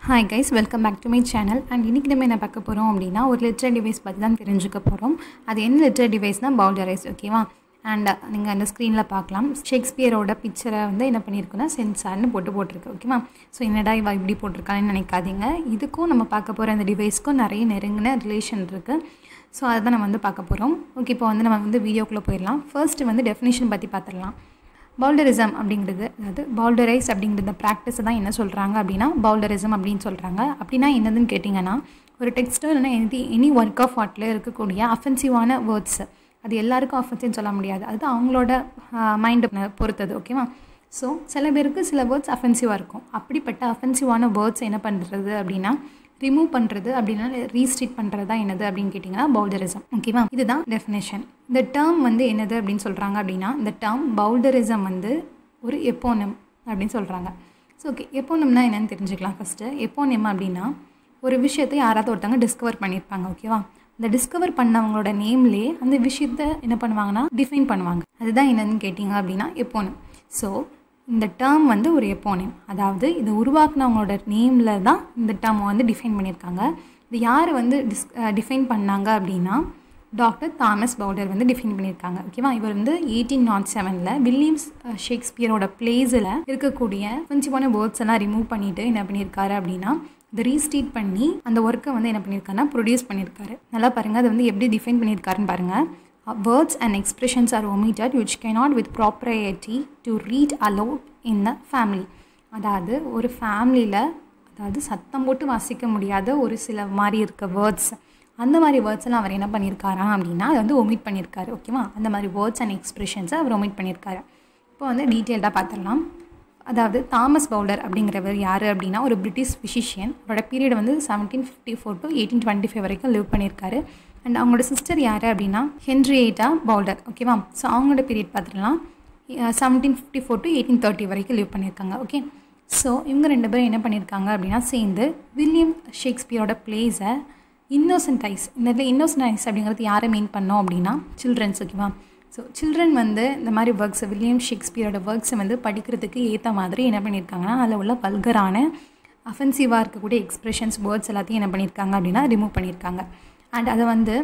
hi guys welcome back to my channel and இன்றைக்கி நம்ம என்ன பார்க்க போகிறோம் அப்படின்னா ஒரு லிட்டர் டிவைஸ் பற்றி தான் தெரிஞ்சுக்க போகிறோம் அது என்ன லிட்டர் டிவைஸ்னால் பவுல்டரைஸ் ஓகேவா அண்ட் நீங்கள் அந்த ஸ்க்ரீனில் பார்க்கலாம் ஷேக்ஸ்பியரோட பிக்சரை வந்து என்ன பண்ணியிருக்குன்னா சென்சார்னு போட்டு போட்டிருக்கு ஓகேவா ஸோ என்னடா இவ இப்படி போட்டிருக்கான்னு நினைக்காதீங்க இதுக்கும் நம்ம பார்க்க போகிற அந்த டிவைஸ்க்கும் நிறைய நெருங்கின ரிலேஷன் இருக்குது ஸோ அதை தான் நம்ம வந்து பார்க்க போகிறோம் ஓகே இப்போ வந்து நம்ம வந்து வீடியோக்குள்ளே போயிடலாம் ஃபர்ஸ்ட்டு வந்து டெஃபினேஷன் பற்றி பார்த்துடலாம் பவுல்டரிசம் அப்படிங்கிறது அதாவது பவுல்டரைஸ் அப்படிங்கிறத ப்ராக்டிஸை தான் என்ன சொல்கிறாங்க அப்படின்னா பவுல்டரிசம் அப்படின்னு சொல்கிறாங்க அப்படின்னா என்னதுன்னு கேட்டிங்கன்னா ஒரு டெக்ஸ்ட்டோ இல்லைனா எனி எனி ஒர்க் ஆஃப் ஆர்ட்டில் இருக்கக்கூடிய அஃபென்சிவான வேர்ட்ஸ் அது எல்லாருக்கும் அஃபென்சிவ்னு சொல்ல முடியாது அது அவங்களோட மைண்டு பொறுத்தது ஓகேவா ஸோ சில பேருக்கு சில வேர்ட்ஸ் அஃபென்சிவாக இருக்கும் அப்படிப்பட்ட அஃபென்சிவான வேர்ட்ஸ் என்ன பண்ணுறது அப்படின்னா ரிமூவ் பண்ணுறது அப்படின்னா ரீஸ்ட்ரீட் பண்ணுறது தான் என்னது அப்படின்னு கேட்டிங்கன்னா பவுல்டரிசம் ஓகேவா இதுதான் டெஃபினேஷன் இந்த டேர்ம் வந்து என்னது அப்படின்னு சொல்கிறாங்க அப்படின்னா இந்த டேர்ம் பவுல்டரிசம் வந்து ஒரு எப்போனம் அப்படின்னு சொல்கிறாங்க ஸோ ஓகே எப்போனம்னா என்னன்னு தெரிஞ்சுக்கலாம் ஃபஸ்ட்டு எப்போனம் அப்படின்னா ஒரு விஷயத்தை யாராவது ஒருத்தவங்க டிஸ்கவர் பண்ணியிருப்பாங்க ஓகேவா இந்த டிஸ்கவர் பண்ணவங்களோட நேம்லேயே அந்த விஷயத்த என்ன பண்ணுவாங்கன்னா டிஃபைன் பண்ணுவாங்க அதுதான் என்னன்னு கேட்டிங்க அப்படின்னா எப்போனம் ஸோ இந்த டேர்ம் வந்து ஒரு எப்போனேம் அதாவது இதை உருவாக்குனவங்களோட நேமில் தான் இந்த டேர்மை வந்து டிஃபைன் பண்ணியிருக்காங்க இது யார் வந்து டிஸ் டிஃபைன் பண்ணாங்க அப்படின்னா டாக்டர் தாமஸ் பவுடர் வந்து டிஃபைன் பண்ணியிருக்காங்க ஓகேவா இவர் வந்து எயிட்டீன் நாட் செவனில் வில்லியம்ஸ் ஷேக்ஸ்பியரோட பிளேஸில் இருக்கக்கூடிய கொஞ்சமான வேர்ட்ஸ் எல்லாம் ரிமூவ் பண்ணிவிட்டு என்ன பண்ணியிருக்காரு அப்படின்னா இதை ரீஸ்டீட் பண்ணி அந்த ஒர்க்கை வந்து என்ன பண்ணியிருக்காருன்னா ப்ரொடியூஸ் பண்ணியிருக்காரு நல்லா பாருங்கள் அதை வந்து எப்படி டிஃபைன் பண்ணியிருக்காருன்னு பாருங்கள் words and expressions are omitted which cannot with propriety to read aloud in the family அதாவது ஒரு ஃபேமிலியில் அதாவது சத்தம் போட்டு வாசிக்க முடியாத ஒரு சில மாதிரி இருக்க வேர்ட்ஸ் அந்த மாதிரி வேர்ட்ஸ்லாம் அவர் என்ன பண்ணியிருக்காராம் அப்படின்னா அதை வந்து ஒமிட் பண்ணியிருக்காரு ஓகேவா அந்த மாதிரி வேர்ட்ஸ் அண்ட் எக்ஸ்பிரஷன்ஸை அவர் ஒமிட் பண்ணியிருக்காரு இப்போ வந்து டீட்டெயில்டாக பார்த்துடலாம் அதாவது தாமஸ் பவுலர் அப்படிங்கிறவர் யார் அப்படின்னா ஒரு பிரிட்டிஷ் ஃபிசிஷியன் அவரோட பீரியட் வந்து seventeen fifty four to eighteen twenty five வரைக்கும் லிவ் பண்ணியிருக்காரு அண்ட் அவங்களோட சிஸ்டர் யார் அப்படின்னா ஹென்ரியேட்டா பவுல்டர் ஓகேவா ஸோ அவங்களோட பீரியட் பார்த்துடலாம் seventeen fifty four to eighteen thirty வரைக்கும் லிவ் பண்ணியிருக்காங்க ஓகே ஸோ இவங்க ரெண்டு பேரும் என்ன பண்ணியிருக்காங்க அப்படின்னா சேர்ந்து வில்லியம் ஷேக்ஸ்பியரோட பிளேஸை இன்னோசன்ட் ஐஸ் இந்த இடத்துல இன்னோசன்ட் ஐஸ் அப்படிங்கிறது யாரை மீன் பண்ணோம் அப்படின்னா சில்ட்ரன்ஸ் ஓகேவா ஸோ சில்ட்ரன் வந்து இந்த மாதிரி ஒர்க்ஸ் வில்லியம் ஷேக்ஸ்பியரோட ஒர்க்ஸை வந்து படிக்கிறதுக்கு ஏற்ற மாதிரி என்ன பண்ணியிருக்காங்கன்னா அதில் உள்ள வல்கரான அஃபென்சிவாக இருக்கக்கூடிய எக்ஸ்ப்ரெஷன்ஸ் வேர்ட்ஸ் எல்லாத்தையும் என்ன பண்ணியிருக்காங்க அப்படின்னா ரிமூவ் பண்ணியிருக்காங்க அண்ட் அதை வந்து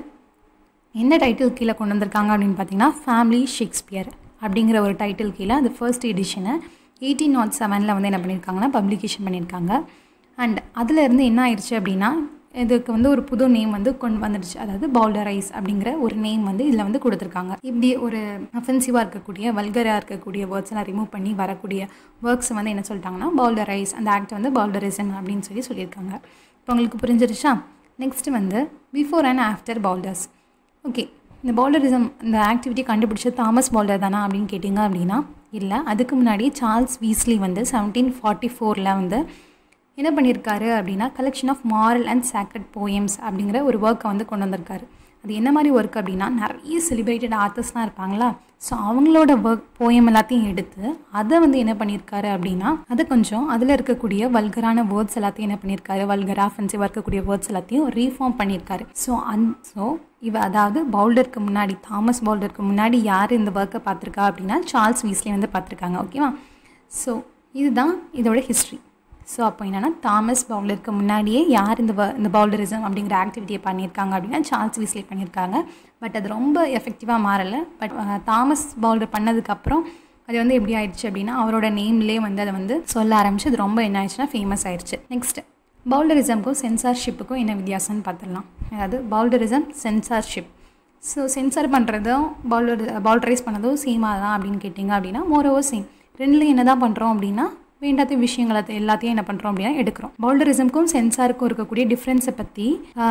என்ன டைட்டில் கீழே கொண்டு வந்திருக்காங்க அப்படின்னு பார்த்தீங்கன்னா ஃபேமிலி ஷேக்ஸ்பியர் அப்படிங்கிற ஒரு டைட்டில் கீழே அது ஃபர்ஸ்ட் எடிஷனை எயிட்டீன் நாட் செவனில் வந்து என்ன பண்ணியிருக்காங்கன்னா பப்ளிகேஷன் பண்ணியிருக்காங்க அண்ட் அதில் இருந்து என்ன ஆயிடுச்சு அப்படின்னா இதுக்கு வந்து ஒரு புது நேம் வந்து கொண்டு வந்துடுச்சு அதாவது பவுல்டரைஸ் அப்படிங்கிற ஒரு நேம் வந்து இதில் வந்து கொடுத்துருக்காங்க இப்படி ஒரு அஃபென்சிவாக இருக்கக்கூடிய வல்கராக இருக்கக்கூடிய வேர்ட்ஸ் எல்லாம் ரிமூவ் பண்ணி வரக்கூடிய ஒர்க்ஸ் வந்து என்ன சொல்லிட்டாங்கன்னா பவுல்டரைஸ் அந்த ஆக்ட் வந்து பவுல்டரிசம் அப்படின்னு சொல்லி சொல்லியிருக்காங்க இப்போ உங்களுக்கு புரிஞ்சிருச்சா நெக்ஸ்ட்டு வந்து before and after Bowdlers okay இந்த பவுலரிசம் இந்த ஆக்டிவிட்டி கண்டுபிடிச்ச தாமஸ் பவுலர் தானா அப்படின்னு கேட்டிங்க அப்படின்னா இல்லை அதுக்கு முன்னாடி சார்ல்ஸ் வீஸ்லி வந்து செவன்டீன் ஃபார்ட்டி ஃபோரில் வந்து என்ன பண்ணியிருக்காரு அப்படின்னா collection of moral and sacred poems அப்படிங்கிற ஒரு ஒர்க்கை வந்து கொண்டு வந்திருக்காரு அது என்ன மாதிரி ஒர்க் அப்படின்னா நிறைய செலிப்ரேட்டட் ஆர்டிஸ்ட்லாம் இருப்பாங்களா ஸோ அவங்களோட ஒர்க் போயம் எல்லாத்தையும் எடுத்து அதை வந்து என்ன பண்ணியிருக்காரு அப்படின்னா அதை கொஞ்சம் அதில் இருக்கக்கூடிய வல்கரான வேர்ட்ஸ் எல்லாத்தையும் என்ன பண்ணியிருக்காரு வல்கரா ஃபென்சிவாக இருக்கக்கூடிய வேர்ட்ஸ் எல்லாத்தையும் ரீஃபார்ம் பண்ணியிருக்காரு ஸோ அந் ஸோ இவ அதாவது பவுல்டருக்கு முன்னாடி தாமஸ் பவுல்டருக்கு முன்னாடி யார் இந்த ஒர்க்கை பார்த்துருக்கா அப்படின்னா சார்ல்ஸ் வீஸ்லி வந்து பார்த்துருக்காங்க ஓகேவா ஸோ இதுதான் இதோட ஹிஸ்ட்ரி ஸோ அப்போ என்னென்னா தாமஸ் பவுலருக்கு முன்னாடியே யார் இந்த இந்த பவுலரிசம் அப்படிங்கிற ஆக்டிவிட்டியை பண்ணியிருக்காங்க அப்படின்னா சார்ல்ஸ் வீஸ்லி பண்ணியிருக்காங்க பட் அது ரொம்ப எஃபெக்டிவாக மாறலை பட் தாமஸ் பவுலர் பண்ணதுக்கப்புறம் அது வந்து எப்படி ஆயிடுச்சு அப்படின்னா அவரோட நேம்லேயே வந்து அதை வந்து சொல்ல ஆரம்பிச்சு அது ரொம்ப என்ன ஆயிடுச்சுன்னா ஃபேமஸ் ஆயிடுச்சு நெக்ஸ்ட் பவுல்டரிசம்க்கும் சென்சார்ஷிப்புக்கும் என்ன வித்தியாசம்னு பார்த்துடலாம் அதாவது பவுல்டரிசம் சென்சார்ஷிப் ஸோ சென்சார் பண்ணுறதும் பவுலர் பவுல்டரைஸ் பண்ணதும் சேமாக தான் அப்படின்னு கேட்டிங்க அப்படின்னா மோரோவோ சேம் ரெண்டுலேயும் என்ன தான் பண்ணுறோம் அப்படின்னா வேண்டாத விஷயங்களை எல்லாத்தையும் என்ன பண்ணுறோம் அப்படின்னா எடுக்கிறோம் பவுல்டரிசம்க்கும் சென்சாருக்கும் இருக்கக்கூடிய டிஃப்ரென்ஸை பற்றி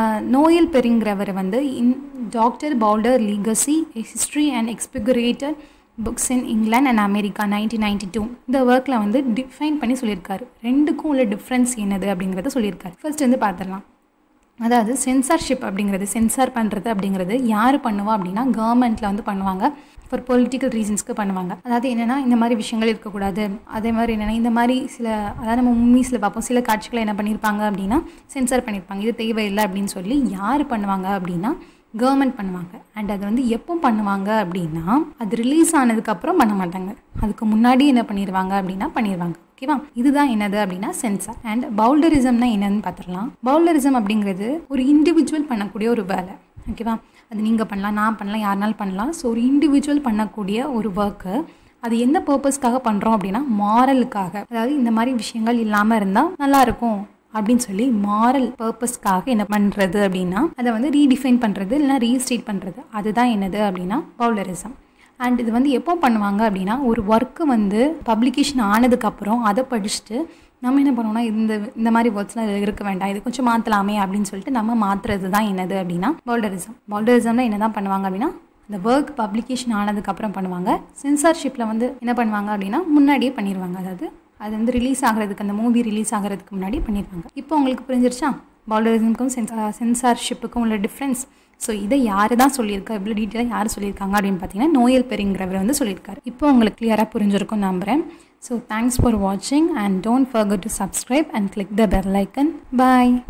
நோயல் பெரிங்கிறவர் வந்து in doctor Bowdler legacy history and expurgated books in England and America nineteen ninety two இந்த ஒர்க்கில் வந்து டிஃபைன் பண்ணி சொல்லியிருக்காரு ரெண்டுக்கும் உள்ள டிஃப்ரென்ஸ் என்னது அப்படிங்கிறத சொல்லியிருக்காரு ஃபர்ஸ்ட் வந்து பார்த்துடலாம் அதாவது சென்சார்ஷிப் அப்படிங்கிறது சென்சார் பண்ணுறது அப்படிங்கிறது யார் பண்ணுவா அப்படின்னா கவர்மெண்ட்டில் வந்து பண்ணுவாங்க ஃபார் பொலிட்டிக்கல் ரீசன்ஸ்க்கு பண்ணுவாங்க அதாவது என்னென்னா இந்த மாதிரி விஷயங்கள் இருக்கக்கூடாது அதே மாதிரி என்னென்னா இந்த மாதிரி சில அதாவது நம்ம மூவிஸில் பார்ப்போம் சில காட்சிகளை என்ன பண்ணியிருப்பாங்க அப்படின்னா சென்சார் பண்ணியிருப்பாங்க இது தேவையில்லை அப்படின்னு சொல்லி யார் பண்ணுவாங்க அப்படின்னா கவர்மெண்ட் பண்ணுவாங்க அண்ட் அது வந்து எப்போ பண்ணுவாங்க அப்படின்னா அது ரிலீஸ் ஆனதுக்கப்புறம் பண்ண மாட்டாங்க அதுக்கு முன்னாடி என்ன பண்ணிடுவாங்க அப்படின்னா பண்ணிடுவாங்க ஓகேவா இதுதான் என்னது அப்படின்னா சென்சார் அண்ட் பவுல்டரிசம்னா என்னன்னு பார்த்துடலாம் பவுல்டரிசம் அப்படிங்கிறது ஒரு இண்டிவிஜுவல் பண்ணக்கூடிய ஒரு வேலை ஓகேவா அது நீங்கள் பண்ணலாம் நான் பண்ணலாம் யாருனாலும் பண்ணலாம் ஸோ ஒரு இண்டிவிஜுவல் பண்ணக்கூடிய ஒரு ஒர்க்கு அது எந்த பர்பஸ்க்காக பண்ணுறோம் அப்படின்னா மாரலுக்காக அதாவது இந்த மாதிரி விஷயங்கள் இல்லாமல் இருந்தால் நல்லாயிருக்கும் அப்படின்னு சொல்லி மாரல் பர்பஸ்க்காக என்ன பண்ணுறது அப்படின்னா அதை வந்து ரீடிஃபைன் பண்ணுறது இல்லைனா ரீஸ்டேட் பண்ணுறது அதுதான் என்னது அப்படின்னா பவுலரிசம் அண்ட் இது வந்து எப்போ பண்ணுவாங்க அப்படின்னா ஒரு ஒர்க்கு வந்து பப்ளிகேஷன் ஆனதுக்கப்புறம் அதை படிச்சுட்டு நம்ம என்ன பண்ணுவோம்னா இந்த இந்த மாதிரி வேர்ட்ஸ்லாம் இதில் இருக்க வேண்டாம் இது கொஞ்சம் மாற்றலாமே அப்படின்னு சொல்லிட்டு நம்ம மாற்றுறது தான் என்னது அப்படின்னா பவுல்டரிசம் பவுல்டரிசம்னா என்ன தான் பண்ணுவாங்க அப்படின்னா இந்த ஒர்க் பப்ளிகேஷன் ஆனதுக்கப்புறம் பண்ணுவாங்க சென்சார்ஷிப்பில் வந்து என்ன பண்ணுவாங்க அப்படின்னா முன்னாடியே பண்ணிடுவாங்க அதாவது அது வந்து ரிலீஸ் ஆகிறதுக்கு அந்த மூவி ரிலீஸ் ஆகிறதுக்கு முன்னாடி பண்ணிடுவாங்க இப்போ உங்களுக்கு புரிஞ்சிருச்சா பவுலரிசம்க்கும் சென்சா சென்சார்ஷிப்புக்கும் உள்ள டிஃப்ரென்ஸ் ஸோ இதை யார் தான் சொல்லியிருக்கா இவ்வளோ டீட்டெயிலாக யார் சொல்லியிருக்காங்க அப்படின்னு பார்த்தீங்கன்னா நோயல் பெரிங்கிறவர் வந்து சொல்லியிருக்காரு இப்போ உங்களுக்கு கிளியராக புரிஞ்சிருக்கும் நம்புகிறேன் ஸோ தேங்க்ஸ் ஃபார் வாட்சிங் and don't forget to subscribe and click the bell icon bye